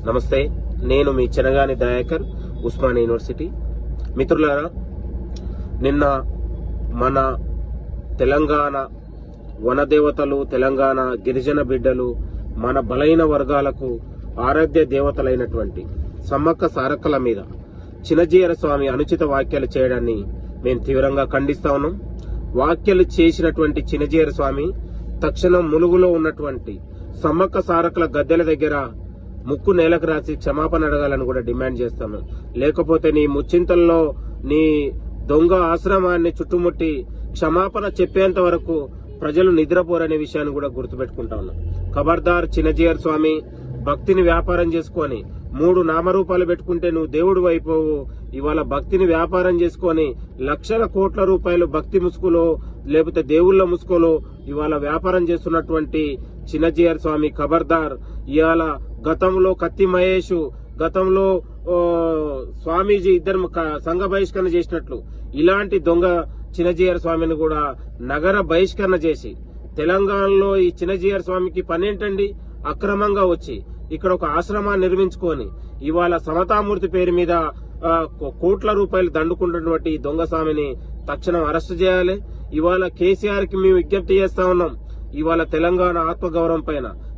నమస్తే నేను మీ చెనగాని దయాకర్ ఉస్మాన్ యూనివర్సిటీ మిత్రులారా నిన్న మన తెలంగాణ వనదేవతలు తెలంగాణ గిరిజన బిడ్డలు మన బలైన వర్గాలకు ఆరాధ్య దేవతలైనటువంటి సమ్మక్క సారక్కల మీద చినజీయర స్వామి అనుచిత వ్యాఖ్యలు చేయడాన్ని మేము తీవ్రంగా ఖండిస్తా ఉన్నాం వ్యాఖ్యలు చేసినటువంటి చినజీయర స్వామి తక్షణం ములుగులో ఉన్నటువంటి సమ్మక్క సారక్కల గద్దెల దగ్గర ముక్కు నేలకు రాసి క్షమాపణ అడగాలని కూడా డిమాండ్ చేస్తాను లేకపోతే నీ ముచ్చింతల్లో నీ దొంగ ఆశ్రమాన్ని చుట్టుముట్టి క్షమాపణ చెప్పేంత వరకు ప్రజలు నిద్రపోరనే విషయాన్ని కూడా గుర్తుపెట్టుకుంటా ఉన్నాం ఖబర్దార్ చిన్నజీయర్ స్వామి భక్తిని వ్యాపారం చేసుకొని మూడు నామరూపాలు పెట్టుకుంటే నువ్వు దేవుడు అయిపోవు ఇవాళ భక్తిని వ్యాపారం చేసుకొని లక్షల కోట్ల రూపాయలు భక్తి ముసుగులో లేకపోతే దేవుళ్ళ ముసుగులో ఇవాళ వ్యాపారం చేస్తున్నటువంటి చిన్నజీయర్ స్వామి ఖబర్దార్ ఇవాళ గతంలో కత్తి మహేష్ గతంలో ఓ, స్వామీజీ ఇద్దరు క- సంఘ బహిష్కరణ చేసినట్లు ఇలాంటి దొంగ చిన్నజీయర్ స్వామిని కూడా నగర బహిష్కరణ చేసి తెలంగాణలో ఈ చిన్నజీయర్ స్వామికి పనేంటండి అక్రమంగా వచ్చి ఇక్కడ ఒక ఆశ్రమాన్ని నిర్మించుకొని ఇవాళ సమతామూర్తి పేరు మీద ఆ, కో- కోట్ల రూపాయలు దండుకుంటున్నటువంటి ఈ దొంగ స్వామిని తక్షణం అరెస్ట్ చేయాలి ఇవాళ కేసీఆర్ కి మేము విజ్ఞప్తి చేస్తా ఉన్నాం ఇవాళ తెలంగాణ ఆత్మగౌరవం పైన